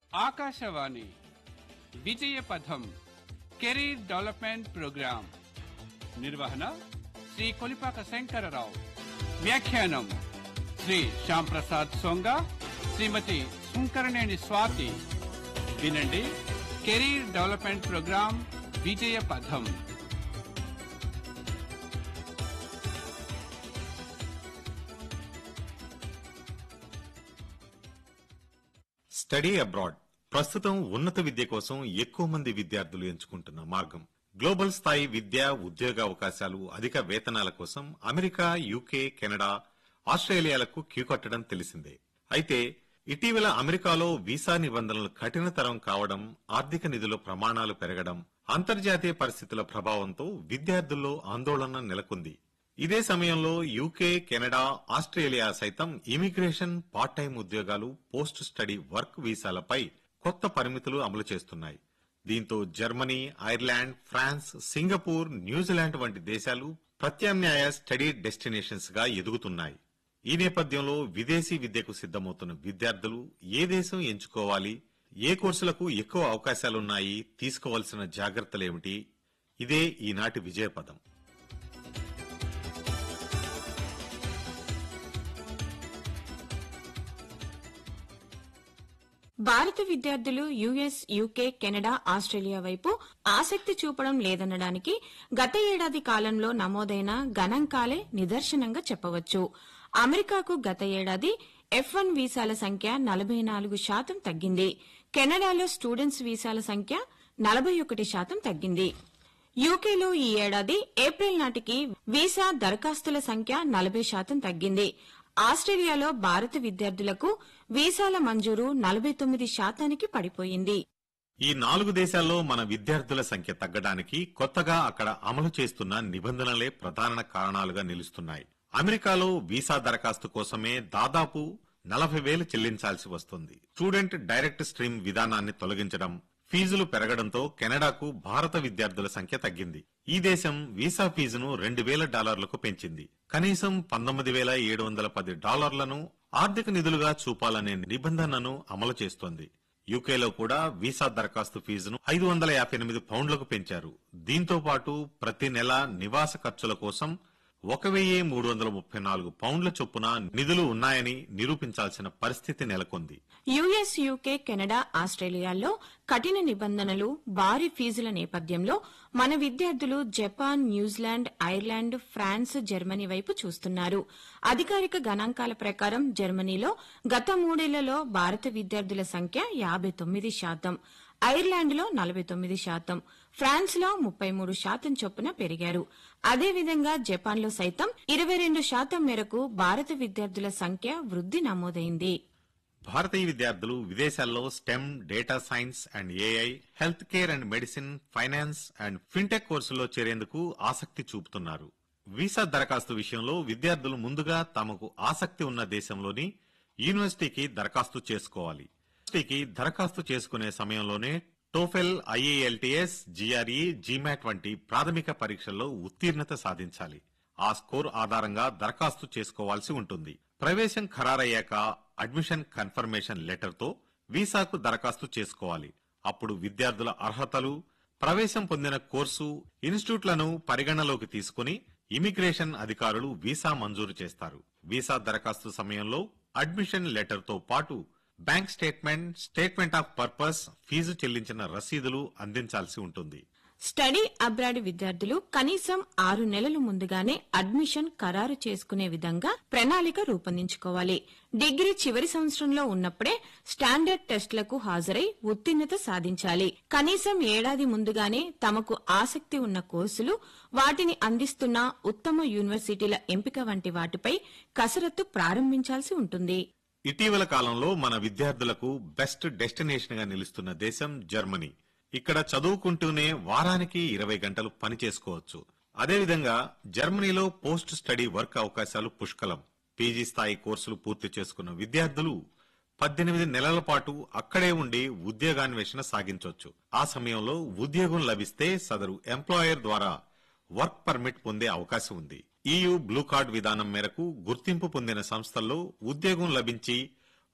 ఆకాశవాణి విజయ పథం career development programme నిర్వహణ శ్రీ కొలిపాక శంకరరావు వ్యాఖ్యానం శ్రీ శ్యాంప్రసాద్ సొంగ శ్రీమతి శంకరనేని స్వాతి వినండి కెరీర్ డెవలప్మెంట్ ప్రోగ్రాం విజయ పథం స్టడీ అబ్రాడ్ ప్రస్తుతం ఉన్నత విద్య కోసం ఎక్కువ మంది విద్యార్థులు ఎంచుకుంటున్న మార్గం గ్లోబల్ స్థాయి విద్య ఉద్యోగ అవకాశాలు అధిక వేతనాల కోసం అమెరికా యూకే కెనడా ఆస్ట్రేలియాలకు క్యూ కట్టడం తెలిసిందే అయితే ఇటీవల అమెరికాలో వీసా నిబంధనలు కఠినతరం కావడం ఆర్థిక నిధుల ప్రమాణాలు పెరగడం అంతర్జాతీయ పరిస్థితుల ప్రభావంతో విద్యార్థుల్లో ఆందోళన నెలకొంది ఇదే సమయంలో యూకే కెనడా ఆస్ట్రేలియా సైతం ఇమిగ్రేషన్ పార్ట్ టైం ఉద్యోగాలు పోస్ట్ స్టడీ వర్క్ వీసాలపై కొత్త పరిమితులు అమలు చేస్తున్నాయి దీంతో Germany Ireland France Singapore New Zealand వంటి దేశాలు ప్రత్యామ్నాయ స్టడీ డెస్టినేషన్స్ గా ఎదుగుతున్నాయి ఈ నేపథ్యంలో విదేశీ విద్యకు సిద్దమవుతున్న విద్యార్థులు ఏ దేశం ఎంచుకోవాలి ఏ కోర్సులకు ఎక్కువ అవకాశాలున్నాయి తీసుకోవాల్సిన జాగ్రత్తలేమిటి ఇదే ఈనాటి విజయపదం భారత విద్యార్థులు యుఎస్ యూకే కెనడా ఆస్ట్రేలియా వైపు ఆసక్తి చూపడం లేదనడానికి గత ఏడాది కాలంలో నమోదైన గణాంకాలే నిదర్శనంగా చెప్పవచ్చు అమెరికాకు గత ఏడాది ఎఫ్ వన్ వీసాల సంఖ్య నలభై నాలుగు శాతం తగ్గింది కెనడాలో స్టూడెంట్స్ వీసాల సంఖ్య నలభై ఒకటి శాతం తగ్గింది యూకేలో ఈ ఏడాది ఏప్రిల్ నాటికి వీసా దరఖాస్తుల సంఖ్య నలభై శాతం తగ్గింది ఆస్ట్రేలియాలో భారత విద్యార్థులకు వీసాల మంజూరు నలభై తొమ్మిది శాతానికి పడిపోయింది ఈ నాలుగు దేశాల్లో మన విద్యార్థుల సంఖ్య తగ్గడానికి కొత్తగా అక్కడ అమలు చేస్తున్న నిబంధనలే ప్రధాన కారణాలుగా నిలుస్తున్నాయి అమెరికాలో వీసా దరఖాస్తు కోసమే దాదాపు నలభై వేలు చెల్లించాల్సి వస్తుంది స్టూడెంట్ డైరెక్ట్ స్ట్రీమ్ విధానాన్ని తొలగించడం ఫీజులు పెరగడంతో కెనడాకు భారత విద్యార్థుల సంఖ్య తగ్గింది ఈ దేశం వీసా ఫీజును రెండు వేల డాలర్లకు పెంచింది కనీసం పంతొమ్మిది వేల ఏడు వందల పది డాలర్లను ఆర్థిక నిధులుగా చూపాలనే నిబంధనను అమలు చేస్తోంది యూకేలో కూడా వీసా దరఖాస్తు ఫీజును ఐదు వందల యాభై ఎనిమిది పౌండ్లకు పెంచారు దీంతో పాటు ప్రతి నెల నివాస ఖర్చుల కోసం ఒక వెయ్యి మూడు వందల ముప్పై నాలుగు పౌండ్ల చొప్పున నిధులు ఉన్నాయని నిరూపించాల్సిన పరిస్థితి నెలకొంది యుఎస్ యూకే కెనడా ఆస్ట్రేలియాల్లో కఠిన నిబంధనలు భారీ ఫీజుల నేపథ్యంలో మన విద్యార్థులు Japan New Zealand Ireland France Germany వైపు చూస్తున్నారు అధికారిక గణాంకాల ప్రకారం జర్మనీలో గత మూడేళ్లలో భారత విద్యార్థుల సంఖ్య యాబై తొమ్మిది శాతం ఐర్లాండ్లో నలభై తొమ్మిది శాతం ఫ్రాన్స్లో ముప్పై మూడు శాతం చొప్పున పెరిగారు అదేవిధంగా జపాన్లో సైతం ఇరవై రెండు శాతం మేరకు భారత విద్యార్థుల సంఖ్య వృద్ది నమోదైంది భారతీయ విద్యార్థులు విదేశాల్లో STEM data science and AI health care and medicine finance and fintech కోర్సుల్లో చేరేందుకు ఆసక్తి చూపుతున్నారు వీసా దరఖాస్తు విషయంలో విద్యార్థులు ముందుగా తమకు ఆసక్తి ఉన్న దేశంలోని యూనివర్సిటీకి దరఖాస్తు చేసుకోవాలి యూనివర్సిటీకి దరఖాస్తు చేసుకునే సమయంలోనే టోఫెల్ ఐఏఎల్టీఎస్ జిఆర్ఈ జీమాట్ వంటి ప్రాథమిక పరీక్షల్లో ఉత్తీర్ణత సాధించాలి ఆ స్కోర్ ఆధారంగా దరఖాస్తు చేసుకోవాల్సి ఉంటుంది ప్రవేశం ఖరారయ్యాక అడ్మిషన్ కన్ఫర్మేషన్ లెటర్ తో వీసాకు దరఖాస్తు చేసుకోవాలి అప్పుడు విద్యార్థుల అర్హతలు ప్రవేశం పొందిన కోర్సు ఇన్స్టిట్యూట్లను పరిగణలోకి తీసుకుని ఇమిగ్రేషన్ అధికారులు వీసా మంజూరు చేస్తారు వీసా దరఖాస్తు సమయంలో అడ్మిషన్ లెటర్ తో పాటు bank statement statement of purpose fee చెల్లించిన రసీదులు అందించాల్సి ఉంటుంది స్టడీ అబ్రాడ్ విద్యార్థులు కనీసం ఆరు నెలలు ముందుగానే అడ్మిషన్ ఖరారు చేసుకునే విధంగా ప్రణాళిక రూపొందించుకోవాలి డిగ్రీ చివరి సంవత్సరంలో ఉన్నప్పుడే స్టాండర్డ్ టెస్టులకు హాజరై ఉత్తీర్ణత సాధించాలి కనీసం ఏడాది ముందుగానే తమకు ఆసక్తి ఉన్న కోర్సులు వాటిని అందిస్తున్న ఉత్తమ యూనివర్సిటీల ఎంపిక వంటి వాటిపై కసరత్తు ప్రారంభించాల్సి ఉంటుంది ఇటీవల కాలంలో మన విద్యార్థులకు బెస్ట్ డెస్టినేషన్ గా నిలుస్తున్న దేశం జర్మనీ ఇక్కడ చదువుకుంటూనే వారానికి ఇరవై గంటలు పని చేసుకోవచ్చు అదేవిధంగా జర్మనీలో పోస్ట్ స్టడీ వర్క్ అవకాశాలు పుష్కలం పీజీ స్థాయి కోర్సులు పూర్తి చేసుకున్న విద్యార్థులు పద్దెనిమిది నెలల పాటు అక్కడే ఉండి ఉద్యోగాన్వేషణ సాగించవచ్చు ఆ సమయంలో ఉద్యోగం లభిస్తే సదరు ఎంప్లాయర్ ద్వారా వర్క్ పర్మిట్ పొందే అవకాశం ఉంది ఈయూ బ్లూ కార్డ్ విధానం మేరకు గుర్తింపు పొందిన సంస్థల్లో ఉద్యోగం లభించి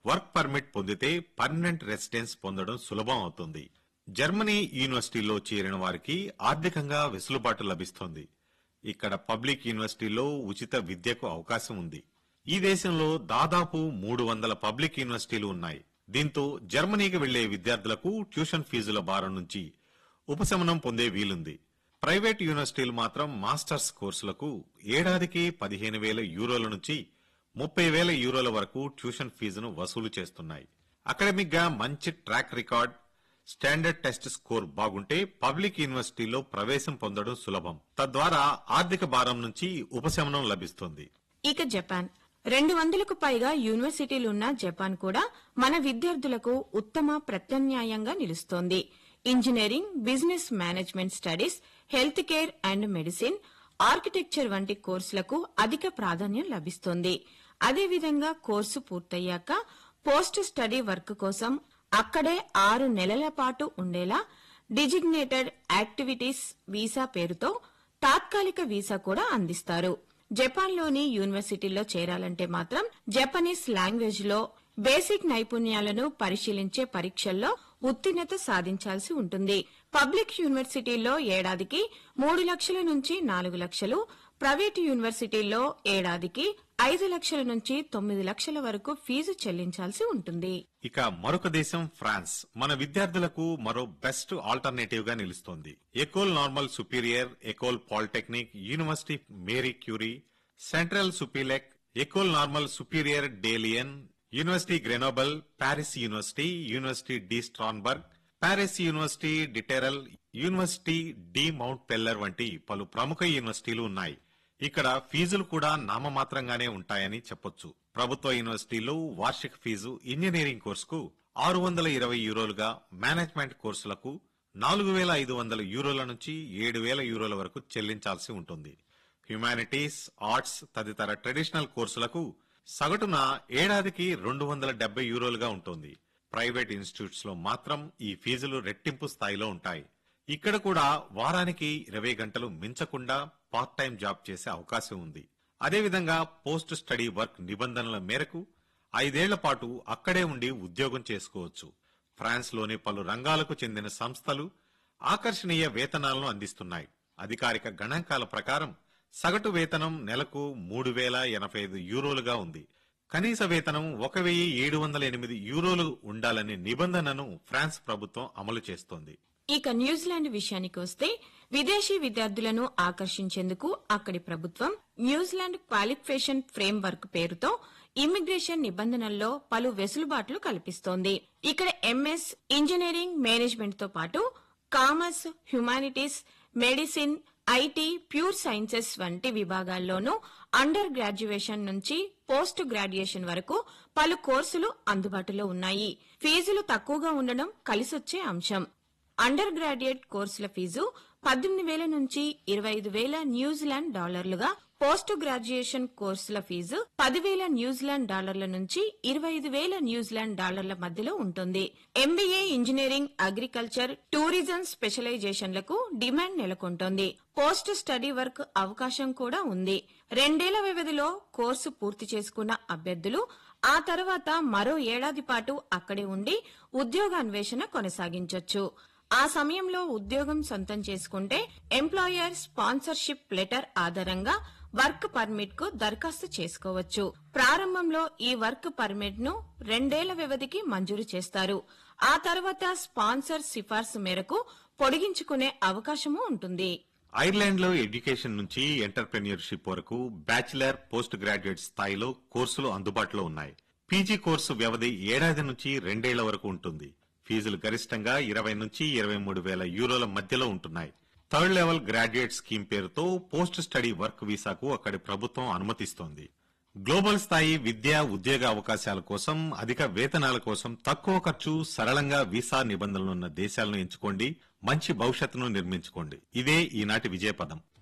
వర్క్ పర్మిట్ పొందితే పర్మనెంట్ రెసిడెన్స్ పొందడం సులభం అవుతుంది జర్మనీ యూనివర్సిటీలో చేరిన వారికి ఆర్థికంగా వెసులుబాటు లభిస్తోంది ఇక్కడ పబ్లిక్ యూనివర్సిటీలో ఉచిత విద్యకు అవకాశం ఉంది ఈ దేశంలో దాదాపు మూడు వందల పబ్లిక్ యూనివర్సిటీలు ఉన్నాయి దీంతో జర్మనీకి వెళ్లే విద్యార్థులకు ట్యూషన్ ఫీజుల భారం నుంచి ఉపశమనం పొందే వీలుంది ప్రైవేట్ యూనివర్సిటీలు మాత్రం మాస్టర్స్ కోర్సులకు ఏడాదికి పదిహేను వేల యూరోల నుంచి ముప్పై వేల యూరోల వరకు ట్యూషన్ ఫీజును వసూలు చేస్తున్నాయి అకాడమిక్ గా మంచి track record standard test score బాగుంటే పబ్లిక్ యూనివర్సిటీలో ప్రవేశం పొందడం సులభం తద్వారా ఆర్థిక భారం నుంచి ఉపశమనం లభిస్తుంది ఇక జపాన్ రెండు వందలకు పైగా యూనివర్సిటీలున్న జపాన్ కూడా మన విద్యార్థులకు ఉత్తమ ప్రత్యామ్నాయంగా నిలుస్తోంది engineering business management studies health care and medicine architecture వంటి కోర్సులకు అధిక ప్రాధాన్యం లభిస్తోంది అదేవిధంగా కోర్సు పూర్తయ్యాక పోస్ట్ స్టడీ వర్క్ కోసం అక్కడే ఆరు నెలల పాటు ఉండేలా డిజిగ్నేటెడ్ యాక్టివిటీస్ వీసా పేరుతో తాత్కాలిక వీసా కూడా అందిస్తారు జపాన్లోని యూనివర్సిటీల్లో చేరాలంటే మాత్రం జపనీస్ లాంగ్వేజ్ లో బేసిక్ నైపుణ్యాలను పరిశీలించే పరీక్షల్లో ఉత్తీర్ణత సాధించాల్సి ఉంటుంది పబ్లిక్ యూనివర్సిటీల్లో ఏడాదికి మూడు లక్షల నుంచి నాలుగు లక్షలు ప్రైవేటు యూనివర్సిటీల్లో ఏడాదికి ఐదు లక్షల నుంచి తొమ్మిది లక్షల వరకు ఫీజు చెల్లించాల్సి ఉంటుంది ఇక మరొక దేశం ఫ్రాన్స్ మన విద్యార్థులకు మరో బెస్ట్ ఆల్టర్నేటివ్ గా నిలుస్తోంది Ecole Normale Superieure Ecole Polytechnique university Marie Curie Centrale Supelec Ecole Normale Superieure డేలియన్ university Grenoble Paris university university de Strasbourg Paris university డిటెరల్ యూనివర్సిటీ డి మౌంట్ పెల్లర్ వంటి పలు ప్రముఖ యూనివర్సిటీలు ఉన్నాయి ఇక్కడ ఫీజులు కూడా నామమాత్రంగానే ఉంటాయని చెప్పొచ్చు ప్రభుత్వ యూనివర్సిటీలో వార్షిక ఫీజు ఇంజనీరింగ్ కోర్సుకు ఆరు వందల ఇరవై యూరోలుగా మేనేజ్మెంట్ కోర్సులకు నాలుగు వేల ఐదు వందల యూరోల నుంచి ఏడు వేల యూరోల వరకు చెల్లించాల్సి ఉంటుంది హ్యుమానిటీస్ ఆర్ట్స్ తదితర ట్రెడిషనల్ కోర్సులకు సగటున ఏడాదికి రెండు వందల డెబ్బై యూరోలుగా ఉంటుంది ప్రైవేట్ ఇన్స్టిట్యూట్స్ లో మాత్రం ఈ ఫీజులు రెట్టింపు స్థాయిలో ఉంటాయి ఇక్కడ కూడా వారానికి ఇరవై గంటలు మించకుండా పార్ట్ టైం జాబ్ చేసే అవకాశం ఉంది అదేవిధంగా పోస్ట్ స్టడీ వర్క్ నిబంధనల మేరకు ఐదేళ్ల పాటు అక్కడే ఉండి ఉద్యోగం చేసుకోవచ్చు ఫ్రాన్స్ లోని పలు రంగాలకు చెందిన సంస్థలు ఆకర్షణీయ వేతనాలను అందిస్తున్నాయి అధికారిక గణాంకాల ప్రకారం సగటు వేతనం నెలకు మూడు వేల ఎనభై ఐదు యూరోలుగా ఉంది కనీస వేతనం ఒక వెయ్యి ఏడు వందల ఎనిమిది యూరోలు ఉండాలనే నిబంధనను ఫ్రాన్స్ ప్రభుత్వం అమలు చేస్తోంది ఇక న్యూజిలాండ్ విషయానికి వస్తే విదేశీ విద్యార్థులను ఆకర్షించేందుకు అక్కడి ప్రభుత్వం న్యూజిలాండ్ క్వాలిఫికేషన్ ఫ్రేమ్ వర్క్ పేరుతో ఇమ్మిగ్రేషన్ నిబంధనల్లో పలు వెసులుబాట్లు కల్పిస్తోంది ఇక్కడ ఎంఎస్ ఇంజనీరింగ్ మేనేజ్మెంట్ తో పాటు commerce humanities medicine IT pure sciences వంటి విభాగాల్లోనూ అండర్ గ్రాడ్యుయేషన్ నుంచి పోస్ట్ గ్రాడ్యుయేషన్ వరకు పలు కోర్సులు అందుబాటులో ఉన్నాయి ఫీజులు తక్కువగా ఉండడం కలిసొచ్చే అంశం అండర్ గ్రాడ్యుయేట్ కోర్సుల ఫీజు పద్దెనిమిది వేల నుంచి ఇరవై ఐదు వేల న్యూజిలాండ్ డాలర్లుగా పోస్ట్ గ్రాడ్యుయేషన్ కోర్సుల ఫీజు పదివేల న్యూజిలాండ్ డాలర్ల నుంచి ఇరవై ఐదు వేల న్యూజిలాండ్ డాలర్ల మధ్యలో ఉంటుంది ఎంబీఏ ఇంజనీరింగ్ అగ్రికల్చర్ టూరిజం స్పెషలైజేషన్లకు డిమాండ్ నెలకొంటోంది పోస్ట్ స్టడీ వర్క్ అవకాశం కూడా ఉంది రెండేళ్ల వ్యవధిలో కోర్సు పూర్తి చేసుకున్న అభ్యర్థులు ఆ తర్వాత మరో ఏడాది పాటు అక్కడే ఉండి ఉద్యోగాన్వేషణ కొనసాగించొచ్చు ఆ సమయంలో ఉద్యోగం సొంతం చేసుకుంటే ఎంప్లాయర్ స్పాన్సర్షిప్ లెటర్ ఆధారంగా వర్క్ పర్మిట్ కు దరఖాస్తు చేసుకోవచ్చు ప్రారంభంలో ఈ వర్క్ పర్మిట్ ను రెండేళ్ల వ్యవధికి మంజూరు చేస్తారు ఆ తర్వాత స్పాన్సర్ సిఫార్సు మేరకు పొడిగించుకునే అవకాశము ఉంటుంది ఐర్లాండ్ లో ఎడ్యుకేషన్ నుంచి ఎంటర్ప్రెన్యూర్షిప్ వరకు బ్యాచిలర్ పోస్ట్ గ్రాడ్యుయేట్ స్థాయిలో కోర్సులు అందుబాటులో ఉన్నాయి పీజీ కోర్సు వ్యవధి ఏడాది నుంచి రెండేళ్ల వరకు ఉంటుంది ఫీజులు గరిష్టంగా ఇరవై నుంచి ఇరవై మూడు వేల యూరోల మధ్యలో ఉంటున్నాయి థర్డ్ లెవెల్ గ్రాడ్యుయేట్ స్కీమ్ పేరుతో పోస్ట్ స్టడీ వర్క్ వీసాకు అక్కడి ప్రభుత్వం అనుమతిస్తోంది గ్లోబల్ స్థాయి విద్య ఉద్యోగ అవకాశాల కోసం అధిక వేతనాల కోసం తక్కువ ఖర్చు సరళంగా వీసా నిబంధనలున్న దేశాలను ఎంచుకోండి మంచి భవిష్యత్తును నిర్మించుకోండి ఇదే ఈనాటి విజయపదం